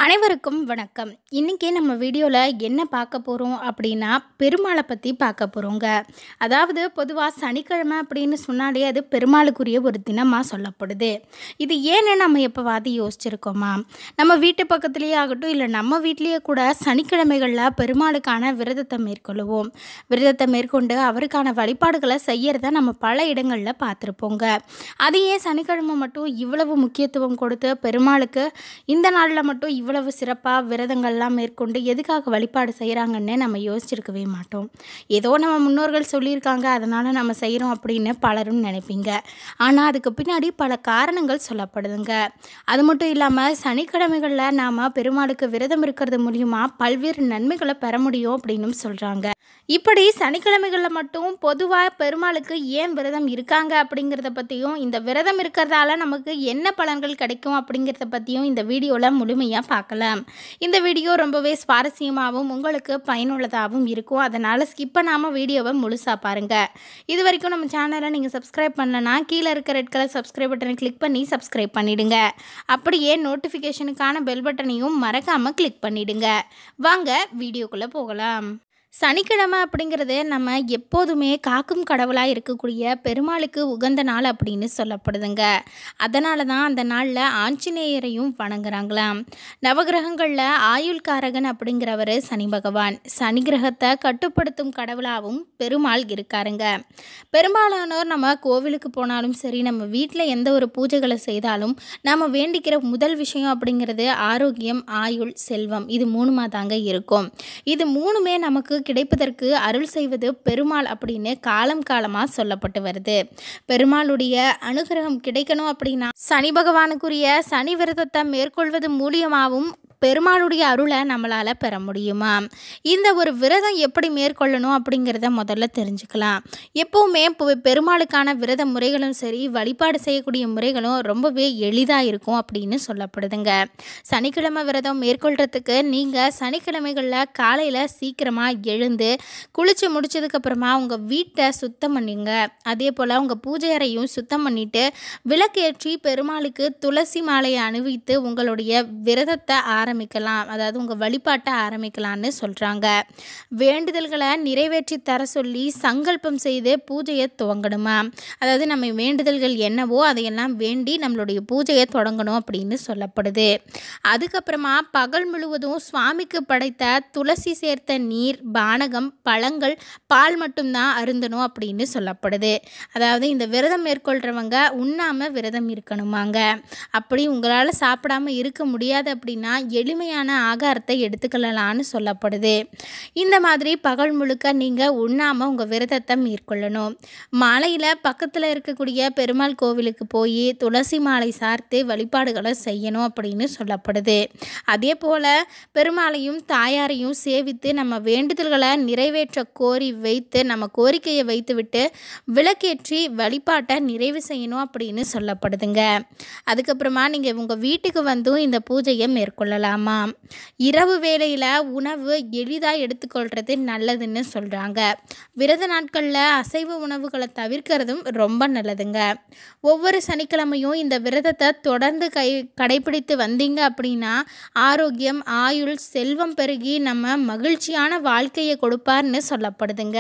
அனைவருக்கும் வணக்கம் இன்றைக்கி நம்ம வீடியோவில் என்ன பார்க்க போகிறோம் அப்படின்னா பெருமாளை பற்றி பார்க்க போகிறோங்க அதாவது பொதுவாக சனிக்கிழமை அப்படின்னு சொன்னாலே அது பெருமாளுக்குரிய ஒரு தினமாக சொல்லப்படுது இது ஏன்னு நம்ம எப்போவாது யோசிச்சிருக்கோமா நம்ம வீட்டு பக்கத்துலேயே ஆகட்டும் இல்லை நம்ம வீட்லேயே கூட சனிக்கிழமைகளில் பெருமாளுக்கான விரதத்தை மேற்கொள்ளுவோம் விரதத்தை மேற்கொண்டு அவருக்கான வழிபாடுகளை செய்யறத நம்ம பல இடங்களில் பார்த்துருப்போங்க அது ஏன் சனிக்கிழமை மட்டும் இவ்வளவு முக்கியத்துவம் கொடுத்து பெருமாளுக்கு இந்த நாளில் மட்டும் இவ்வளவு சிறப்பாக விரதங்கள்லாம் மேற்கொண்டு எதுக்காக வழிபாடு செய்கிறாங்கன்னு நம்ம யோசிச்சிருக்கவே மாட்டோம் ஏதோ நம்ம முன்னோர்கள் சொல்லியிருக்காங்க அதனால் நம்ம செய்கிறோம் அப்படின்னு பலரும் நினைப்பீங்க ஆனால் அதுக்கு பின்னாடி பல காரணங்கள் சொல்லப்படுதுங்க அது மட்டும் இல்லாமல் சனிக்கிழமைகளில் நாம் பெருமாளுக்கு விரதம் இருக்கிறது மூலியமா பல்வேறு நன்மைகளை பெற முடியும் அப்படின்னும் சொல்கிறாங்க இப்படி சனிக்கிழமைகளில் மட்டும் பொதுவாக பெருமாளுக்கு ஏன் விரதம் இருக்காங்க அப்படிங்கிறத பற்றியும் இந்த விரதம் இருக்கிறதால நமக்கு என்ன பலன்கள் கிடைக்கும் அப்படிங்கிறத பற்றியும் இந்த வீடியோவில் முழுமையாக பார்க்கலாம் இந்த வீடியோ ரொம்பவே சுவாரஸ்யமாகவும் உங்களுக்கு பயனுள்ளதாகவும் இருக்கும் அதனால் ஸ்கிப் பண்ணாமல் வீடியோவை முழுசாக பாருங்கள் இது வரைக்கும் நம்ம சேனலை நீங்கள் சப்ஸ்கிரைப் பண்ணலனா கீழே இருக்க ரெட் கலர் சப்ஸ்கிரைப் பட்டனை கிளிக் பண்ணி சப்ஸ்கிரைப் பண்ணிடுங்க அப்படியே நோட்டிஃபிகேஷனுக்கான பெல் பட்டனையும் மறக்காமல் கிளிக் பண்ணிடுங்க வாங்க வீடியோக்குள்ளே போகலாம் சனிக்கிழமை அப்படிங்கிறது நம்ம எப்போதுமே காக்கும் கடவுளாக இருக்கக்கூடிய பெருமாளுக்கு உகந்த நாள் அப்படின்னு சொல்லப்படுதுங்க அதனால தான் அந்த நாளில் ஆஞ்சநேயரையும் வணங்குறாங்களாம் நவகிரகங்களில் ஆயுள்காரகன் அப்படிங்கிறவர் சனி பகவான் சனி கிரகத்தை கட்டுப்படுத்தும் கடவுளாகவும் பெருமாள் இருக்காருங்க பெரும்பாலானோர் நம்ம கோவிலுக்கு போனாலும் சரி நம்ம வீட்டில் எந்த ஒரு பூஜைகளை செய்தாலும் நம்ம வேண்டிக்கிற முதல் விஷயம் அப்படிங்கிறது ஆரோக்கியம் ஆயுள் செல்வம் இது மூணுமா தாங்க இருக்கும் இது மூணுமே நமக்கு கிடைப்பதற்கு அருள் செய்வது பெருமாள் அப்படின்னு காலம் காலமாக சொல்லப்பட்டு வருது பெருமாளுடைய அனுகிரகம் கிடைக்கணும் அப்படின்னா சனி பகவானுக்குரிய சனி விரதத்தை மேற்கொள்வது மூலியமாகவும் பெருமாளுடைய அருளை நம்மளால் பெற முடியுமா இந்த ஒரு விரதம் எப்படி மேற்கொள்ளணும் அப்படிங்கிறத முதல்ல தெரிஞ்சுக்கலாம் எப்போவுமே இப்போ பெருமாளுக்கான விரத முறைகளும் சரி வழிபாடு செய்யக்கூடிய முறைகளும் ரொம்பவே எளிதாக இருக்கும் அப்படின்னு சொல்லப்படுதுங்க சனிக்கிழமை விரதம் மேற்கொள்கிறதுக்கு நீங்கள் சனிக்கிழமைகளில் காலையில் சீக்கிரமாக எழுந்து குளித்து முடிச்சதுக்கப்புறமா உங்கள் வீட்டை சுத்தம் பண்ணிங்க அதே போல் உங்கள் பூஜை அறையும் சுத்தம் பண்ணிவிட்டு விளக்கேற்றி பெருமாளுக்கு துளசி மாலையை அணிவித்து உங்களுடைய விரதத்தை ஆரம்பிக்கலாம் அதாவது உங்கள் வழிபாட்டை ஆரம்பிக்கலாம்னு சொல்கிறாங்க வேண்டுதல்களை நிறைவேற்றி தர சொல்லி சங்கல்பம் செய்து பூஜையை துவங்கணுமா அதாவது நம்ம வேண்டுதல்கள் என்னவோ அதையெல்லாம் வேண்டி நம்மளுடைய பூஜையை தொடங்கணும் அப்படின்னு சொல்லப்படுது அதுக்கப்புறமா பகல் முழுவதும் சுவாமிக்கு படைத்த துளசி சேர்த்த நீர் பானகம் பழங்கள் பால் மட்டும்தான் அருந்தணும் அப்படின்னு சொல்லப்படுது அதாவது இந்த விரதம் மேற்கொள்கிறவங்க உண்ணாமல் விரதம் இருக்கணுமாங்க அப்படி உங்களால் சாப்பிடாம இருக்க முடியாது அப்படின்னா எளிமையான ஆகாரத்தை எடுத்துக்கொள்ளலான்னு சொல்லப்படுது இந்த மாதிரி பகல் முழுக்க நீங்கள் உண்ணாமல் உங்கள் விரதத்தை மேற்கொள்ளணும் மாலையில் பக்கத்தில் இருக்கக்கூடிய பெருமாள் கோவிலுக்கு போய் துளசி மாலை சார்த்து வழிபாடுகளை செய்யணும் அப்படின்னு சொல்லப்படுது அதே போல் பெருமாளையும் தாயாரையும் சேவித்து நம்ம வேண்டுதல்களை நிறைவேற்ற கோரி வைத்து நம்ம கோரிக்கையை வைத்துவிட்டு விளக்கேற்றி வழிபாட்டை நிறைவு செய்யணும் அப்படின்னு சொல்லப்படுதுங்க அதுக்கப்புறமா நீங்கள் உங்கள் வீட்டுக்கு வந்தும் இந்த பூஜையை மேற்கொள்ளலாமா இரவு வேளையில் உணவு எளிதாக எடுத்துக்கொள்கிறது நல்லதுன்னு சொல்கிறாங்க விரத நாட்களில் அசைவ உணவுகளை தவிர்க்கிறதும் ரொம்ப நல்லதுங்க ஒவ்வொரு சனிக்கிழமையும் இந்த விரதத்தை தொடர்ந்து கை கடைபிடித்து வந்தீங்க அப்படின்னா ஆரோக்கியம் ஆயுள் செல்வம் பெருகி நம்ம மகிழ்ச்சியான வாழ்க்கையை கொடுப்பார்னு சொல்லப்படுதுங்க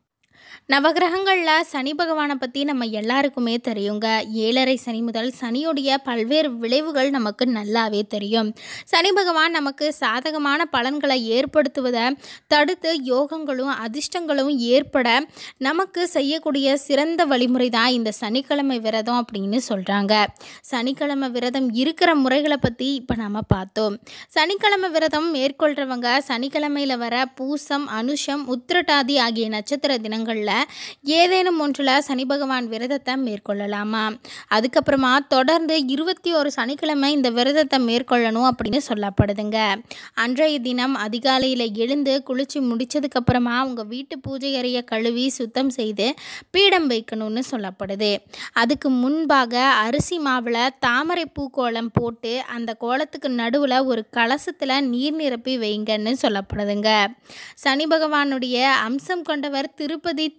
நவகிரகங்களில் சனி பகவானை பற்றி நம்ம எல்லாருக்குமே தெரியுங்க ஏழரை சனி முதல் சனியுடைய பல்வேறு விளைவுகள் நமக்கு நல்லாவே தெரியும் சனி பகவான் நமக்கு சாதகமான பலன்களை ஏற்படுத்துவதை தடுத்து யோகங்களும் அதிர்ஷ்டங்களும் ஏற்பட நமக்கு செய்யக்கூடிய சிறந்த வழிமுறை தான் இந்த சனிக்கிழமை விரதம் அப்படின்னு சொல்கிறாங்க சனிக்கிழமை விரதம் இருக்கிற முறைகளை பற்றி இப்போ நம்ம பார்த்தோம் சனிக்கிழமை விரதம் மேற்கொள்கிறவங்க சனிக்கிழமையில் வர பூசம் அனுஷம் உத்திரட்டாதி ஆகிய நட்சத்திர தினங்களில் ஏதேனும் ஒன்றில் சனி பகவான் விரதத்தை மேற்கொள்ளலாமா அதுக்கப்புறமா தொடர்ந்து இருபத்தி ஒரு சனிக்கிழமை இந்த விரதத்தை மேற்கொள்ளணும் அப்படின்னு சொல்லப்படுதுங்க அன்றைய தினம் அதிகாலையில் எழுந்து குளித்து முடிச்சதுக்கப்புறமா உங்கள் வீட்டு பூஜை அறையை கழுவி சுத்தம் செய்து பீடம் வைக்கணும்னு சொல்லப்படுது அதுக்கு முன்பாக அரிசி மாவில் தாமரை பூ கோலம் போட்டு அந்த கோலத்துக்கு நடுவில் ஒரு கலசத்தில் நீர் நிரப்பி வைங்கன்னு சொல்லப்படுதுங்க சனி பகவானுடைய அம்சம் கொண்டவர் திருப்பதி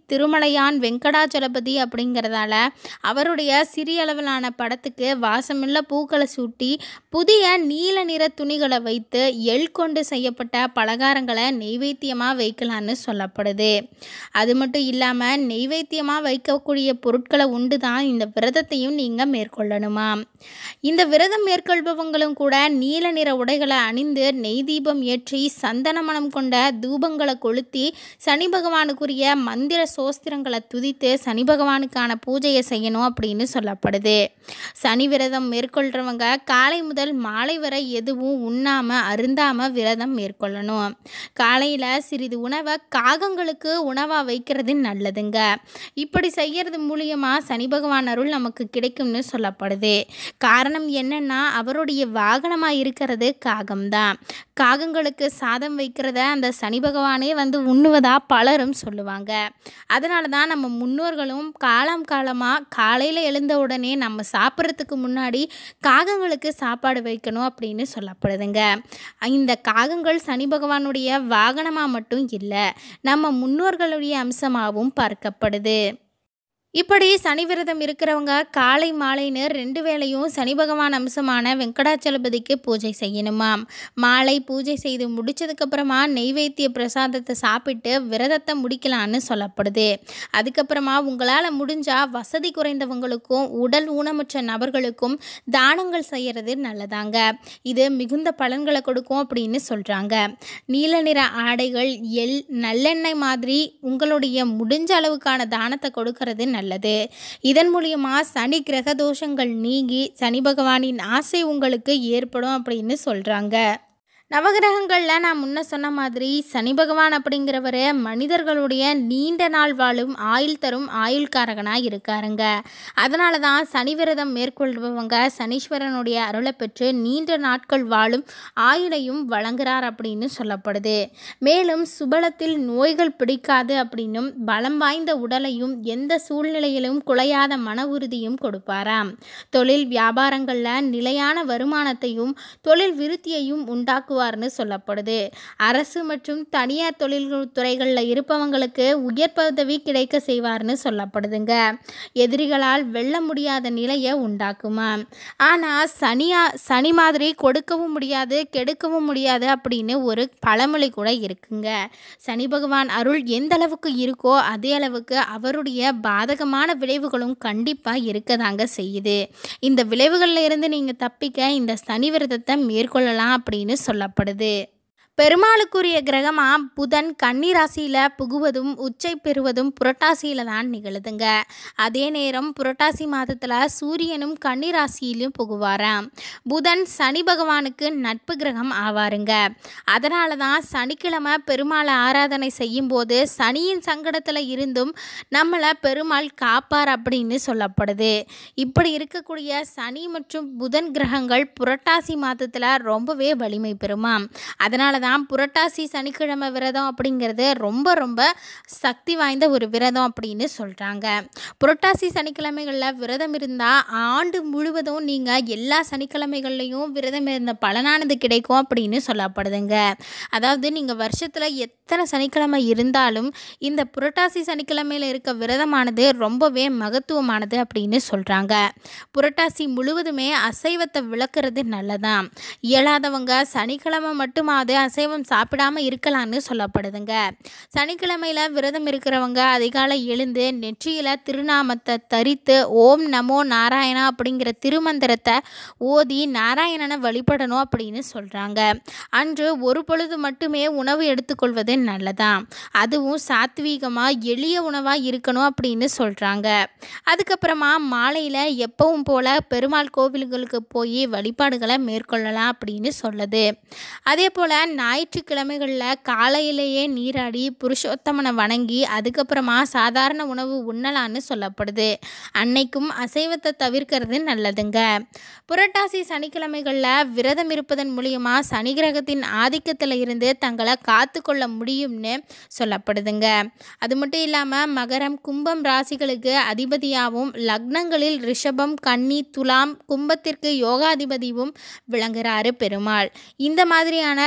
திருமலையான் வெங்கடாச்சலபதி அப்படிங்கிறதால அவருடைய சிறிய அளவிலான படத்துக்கு வாசமுள்ள பூக்களை சூட்டி புதிய நீல நிற துணிகளை வைத்து எள் கொண்டு செய்யப்பட்ட பலகாரங்களை நெய்வேத்தியமாக வைக்கலான்னு சொல்லப்படுது அது மட்டும் இல்லாமல் நெய்வேத்தியமாக வைக்கக்கூடிய பொருட்களை உண்டு தான் இந்த விரதத்தையும் நீங்கள் மேற்கொள்ளணுமா இந்த விரதம் மேற்கொள்பவங்களும் கூட நீல நிற உடைகளை அணிந்து நெய் தீபம் ஏற்றி சந்தன மணம் கொண்ட தூபங்களை கொளுத்தி சனி பகவானுக்குரிய மந்திர சோஸ்திரங்களை துதித்து சனி பகவானுக்கான பூஜையை செய்யணும் அப்படின்னு சொல்லப்படுது சனி விரதம் மேற்கொள்கிறவங்க காலை முதல் மாலை வரை எதுவும் உண்ணாமல் அருந்தாமல் விரதம் மேற்கொள்ளணும் காலையில் சிறிது உணவை காகங்களுக்கு உணவாக வைக்கிறது நல்லதுங்க இப்படி செய்கிறது மூலியமாக சனி பகவான் அருள் நமக்கு கிடைக்கும்னு சொல்லப்படுது காரணம் என்னன்னா அவருடைய வாகனமாக இருக்கிறது காகம்தான் காகங்களுக்கு சாதம் வைக்கிறத அந்த சனி பகவானே வந்து உண்ணுவதா பலரும் சொல்லுவாங்க அதனால தான் நம்ம முன்னோர்களும் காலம் காலமாக காலையில் எழுந்த உடனே நம்ம சாப்பிட்றதுக்கு முன்னாடி காகங்களுக்கு சாப்பாடு வைக்கணும் அப்படின்னு சொல்லப்படுதுங்க இந்த காகங்கள் சனி பகவானுடைய வாகனமாக மட்டும் இல்லை நம்ம முன்னோர்களுடைய அம்சமாகவும் பார்க்கப்படுது இப்படி சனி விரதம் இருக்கிறவங்க காலை மாலைன்னு ரெண்டு வேளையும் சனி பகவான் அம்சமான வெங்கடாச்சலபதிக்கு பூஜை செய்யணுமாம் மாலை பூஜை செய்து முடிச்சதுக்கப்புறமா நெய்வேத்திய பிரசாதத்தை சாப்பிட்டு விரதத்தை முடிக்கலான்னு சொல்லப்படுது அதுக்கப்புறமா உங்களால் முடிஞ்சால் வசதி குறைந்தவங்களுக்கும் உடல் ஊனமுற்ற நபர்களுக்கும் தானங்கள் செய்கிறது நல்லதாங்க இது மிகுந்த பலன்களை கொடுக்கும் அப்படின்னு சொல்கிறாங்க நீல நிற ஆடைகள் எள் நல்லெண்ணெய் மாதிரி உங்களுடைய முடிஞ்ச அளவுக்கான தானத்தை கொடுக்கறது நல்லது இதன் மூலியமா சனி கிரக தோஷங்கள் நீங்கி சனி பகவானின் ஆசை உங்களுக்கு ஏற்படும் அப்படின்னு சொல்கிறாங்க நவகிரகங்களில் நான் முன்ன சொன்ன மாதிரி சனி பகவான் அப்படிங்கிறவர் மனிதர்களுடைய நீண்ட நாள் வாழும் ஆயுள் தரும் ஆயுள்காரகனாக இருக்காருங்க அதனால தான் சனி விரதம் மேற்கொள்பவங்க சனீஸ்வரனுடைய அருளை பெற்று நீண்ட நாட்கள் வாழும் ஆயுளையும் வழங்குறார் அப்படின்னு சொல்லப்படுது மேலும் சுபலத்தில் நோய்கள் பிடிக்காது அப்படின்னும் பலம் வாய்ந்த உடலையும் எந்த சூழ்நிலையிலும் குலையாத மன உறுதியும் கொடுப்பாராம் தொழில் வியாபாரங்களில் நிலையான வருமானத்தையும் தொழில் விருத்தியையும் உண்டாக்குவார்னு சொல்லப்படுது அரசு மற்றும் தனியார் தொழில் துறைகளில் இருப்பவங்களுக்கு உயர் பதவி கிடைக்க செய்வார்னு சொல்லப்படுதுங்க எதிரிகளால் வெல்ல முடியாத நிலையை உண்டாக்குமா ஆனால் சனியா சனி மாதிரி கொடுக்கவும் முடியாது கெடுக்கவும் முடியாது அப்படின்னு ஒரு பழமொழி கூட இருக்குங்க சனி பகவான் அருள் எந்த அளவுக்கு இருக்கோ அதே அளவுக்கு அவருடைய பாதகமான விளைவுகளும் கண்டிப்பாக இருக்கதாங்க செய்யுது இந்த விளைவுகளில் இருந்து நீங்கள் தப்பிக்க இந்த சனி விரதத்தை மேற்கொள்ளலாம் அப்படின்னு சொல்லப்படுது பெருமாளுக்குரிய கிரகமாக புதன் கன்னி ராசியில் புகுவதும் உச்சை பெறுவதும் புரட்டாசியில் தான் நிகழுதுங்க அதே நேரம் புரட்டாசி மாதத்தில் சூரியனும் கன்னி ராசியிலும் புகுவாராம் புதன் சனி பகவானுக்கு நட்பு கிரகம் ஆவாருங்க அதனால தான் சனிக்கிழமை பெருமாளை ஆராதனை செய்யும்போது சனியின் சங்கடத்தில் இருந்தும் நம்மளை பெருமாள் காப்பார் அப்படின்னு சொல்லப்படுது இப்படி இருக்கக்கூடிய சனி மற்றும் புதன் கிரகங்கள் புரட்டாசி மாதத்தில் ரொம்பவே வலிமை பெறுமாம் அதனால தான் புரட்டாசி சனிக்கிழமை விரதம் அப்படிங்கிறது ரொம்ப ரொம்ப சக்தி வாய்ந்த ஒரு விரதம் அப்படின்னு சொல்கிறாங்க புரட்டாசி சனிக்கிழமைகளில் விரதம் இருந்தால் ஆண்டு முழுவதும் நீங்கள் எல்லா சனிக்கிழமைகள்லையும் விரதம் இருந்த பலனானது கிடைக்கும் அப்படின்னு சொல்லப்படுதுங்க அதாவது நீங்கள் வருஷத்தில் எத்தனை சனிக்கிழமை இருந்தாலும் இந்த புரட்டாசி சனிக்கிழமையில் இருக்க விரதமானது ரொம்பவே மகத்துவமானது அப்படின்னு சொல்கிறாங்க புரட்டாசி முழுவதுமே அசைவத்தை விளக்குறது நல்லதான் இயலாதவங்க சனிக்கிழமை மட்டுமாவது அசைவம் சாப்பிடாம இருக்கலாம்னு சொல்லப்படுதுங்க சனிக்கிழமையில் விரதம் இருக்கிறவங்க அதிகாலை எழுந்து நெற்றியில் திருநாமத்தை தரித்து ஓம் நமோ நாராயணா அப்படிங்கிற திருமந்திரத்தை ஓதி நாராயணனை வழிபடணும் அப்படின்னு சொல்கிறாங்க அன்று ஒரு பொழுது மட்டுமே உணவு எடுத்துக்கொள்வது நல்லதான் அதுவும் சாத்வீகமாக எளிய உணவாக இருக்கணும் அப்படின்னு சொல்கிறாங்க அதுக்கப்புறமா மாலையில் எப்பவும் போல் பெருமாள் கோவில்களுக்கு போய் வழிபாடுகளை மேற்கொள்ளலாம் அப்படின்னு சொல்லுது அதே போல் ஞாயிற்றுக்கிழமைகளில் காலையிலேயே நீராடி புருஷோத்தமனை வணங்கி அதுக்கப்புறமா சாதாரண உணவு உண்ணலான்னு சொல்லப்படுது அன்னைக்கும் அசைவத்தை தவிர்க்கிறது நல்லதுங்க புரட்டாசி சனிக்கிழமைகளில் விரதம் இருப்பதன் மூலியமா சனி கிரகத்தின் ஆதிக்கத்தில் இருந்து தங்களை காத்துக்கொள்ள முடியும்னு சொல்லப்படுதுங்க அது மட்டும் இல்லாமல் மகரம் கும்பம் ராசிகளுக்கு அதிபதியாகவும் லக்னங்களில் ரிஷபம் கன்னி துலாம் கும்பத்திற்கு யோகாதிபதியும் விளங்குறாரு பெருமாள் இந்த மாதிரியான ராசி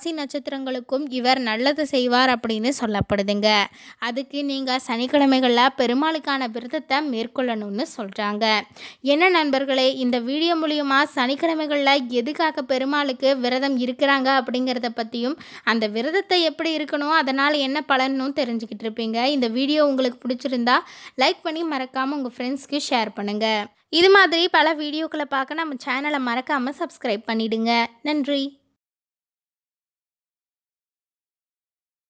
ராசி நட்சத்திரங்களுக்கும் இவர் நல்லது செய்வார் அப்படின்னு சொல்லப்படுதுங்க அதுக்கு நீங்கள் சனிக்கிழமைகளில் பெருமாளுக்கான விரதத்தை மேற்கொள்ளணும்னு சொல்கிறாங்க என்ன நண்பர்களே இந்த வீடியோ மூலியமா சனிக்கிழமைகளில் எதுக்காக பெருமாளுக்கு விரதம் இருக்கிறாங்க அப்படிங்கிறத பற்றியும் அந்த விரதத்தை எப்படி இருக்கணும் அதனால் என்ன பலனும் தெரிஞ்சுக்கிட்டு இருப்பீங்க இந்த வீடியோ உங்களுக்கு பிடிச்சிருந்தா லைக் பண்ணி மறக்காமல் உங்கள் ஃப்ரெண்ட்ஸ்க்கு ஷேர் பண்ணுங்கள் இது மாதிரி பல வீடியோக்களை பார்க்க நம்ம சேனலை மறக்காமல் சப்ஸ்கிரைப் பண்ணிடுங்க நன்றி